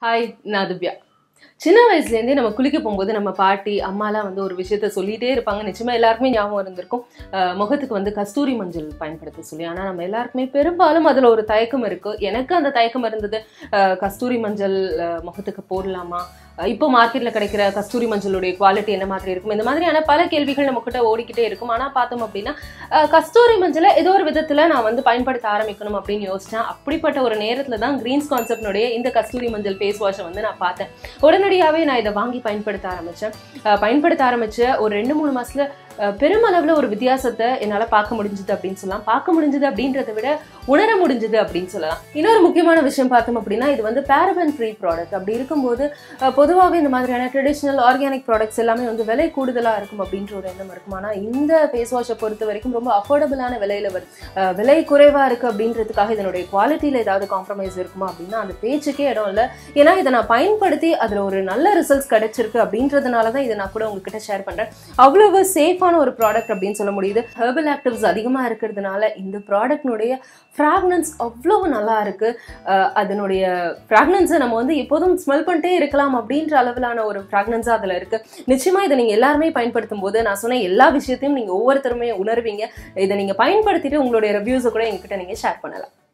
hi நான் திவ்யா சின்ன வயசுலேருந்தே நம்ம குளிக்க போகும்போது நம்ம பாட்டி அம்மாலாம் வந்து ஒரு விஷயத்த சொல்லிட்டே இருப்பாங்க நிச்சயமா எல்லாருக்குமே ஞாபகம் இருந்திருக்கும் அஹ் முகத்துக்கு வந்து கஸ்தூரி மஞ்சள் பயன்படுத்த சொல்லி ஆனால் நம்ம எல்லாருக்குமே பெரும்பாலும் அதில் ஒரு தயக்கம் இருக்கு எனக்கு அந்த தயக்கம் இருந்தது அஹ் கஸ்தூரி மஞ்சள் அஹ் முகத்துக்கு போடலாமா அஹ் இப்போ மார்க்கெட்ல கிடைக்கிற கஸ்தூரி மஞ்சளுடைய குவாலிட்டி என்ன மாதிரி இருக்கும் இந்த மாதிரியான பல கேள்விகள் நம்ம கிட்ட ஓடிக்கிட்டே இருக்கும் ஆனால் பார்த்தோம் அப்படின்னா அஹ் கஸ்தூரி மஞ்சளை ஏதோ ஒரு விதத்துல நான் வந்து பயன்படுத்த ஆரம்பிக்கணும் அப்படின்னு யோசிச்சேன் அப்படிப்பட்ட ஒரு நேரத்துல தான் கிரீன்ஸ் கான்செப்ட்னுடைய இந்த கஸ்தூரி மஞ்சள் ஃபேஸ் வாஷை வந்து நான் பார்த்தேன் உடனடியாகவே நான் இதை வாங்கி பயன்படுத்த ஆரம்பித்தேன் பயன்படுத்த ஆரம்பிச்ச ஒரு ரெண்டு மூணு மாசத்துல அஹ் பெருமளவில் ஒரு வித்தியாசத்தை என்னால் பார்க்க முடிஞ்சுது அப்படின்னு சொல்லலாம் பார்க்க முடிஞ்சுது அப்படின்றத விட உணர முடிஞ்சுது அப்படின்னு சொல்லலாம் இன்னொரு முக்கியமான விஷயம் பார்த்தோம் அப்படின்னா இது வந்து பேரபன் ஃப்ரீ ப்ராடக்ட் அப்படி இருக்கும்போது பொதுவாகவே இந்த மாதிரியான ட்ரெடிஷ்னல் ஆர்கானிக் ப்ராடக்ட்ஸ் எல்லாமே வந்து விலை கூடுதலாக இருக்கும் அப்படின்ற ஒரு எண்ணம் இருக்கும் ஆனால் இந்த ஃபேஸ் வாஷை பொறுத்த வரைக்கும் ரொம்ப அஃபோர்டபுளான விலையில வருது அஹ் விலை குறைவாக இருக்குது அப்படின்றதுக்காக இதனுடைய குவாலிட்டியில் ஏதாவது காம்ப்ரமைஸ் இருக்குமா அப்படின்னா அந்த பேச்சுக்கே இடம் இல்லை ஏன்னா இதை நான் பயன்படுத்தி அதில் ஒரு நல்ல ரிசல்ட்ஸ் கிடைச்சிருக்கு அப்படின்றதுனால தான் இதை நான் கூட உங்ககிட்ட ஷேர் பண்ணுறேன் அவ்வளவு சேஃபான ஒரு ப்ராடக்ட் அப்படின்னு சொல்ல முடியுது ஹெர்பல் ஆக்டிவ்ஸ் அதிகமாக இருக்கிறதுனால இந்த ப்ராடக்ட்னுடைய ஃப்ராக்னன்ஸ் அவ்வளவு நல்லா இருக்கு அஹ் அதனுடைய ஃப்ராக்னன்ஸை நம்ம வந்து எப்போதும் ஸ்மெல் பண்ணிட்டே இருக்கலாம் அப்படின்ற அளவிலான ஒரு ஃப்ராக்னன்ஸாக அதில் இருக்கு நிச்சயமா இதை நீங்கள் எல்லாருமே பயன்படுத்தும் போது நான் சொன்ன எல்லா விஷயத்தையும் நீங்கள் ஒவ்வொருத்தருமே உணர்வீங்க இதை நீங்கள் பயன்படுத்திட்டு உங்களுடைய ரிவ்யூஸை கூட எங்ககிட்ட நீங்கள் ஷேர் பண்ணலாம்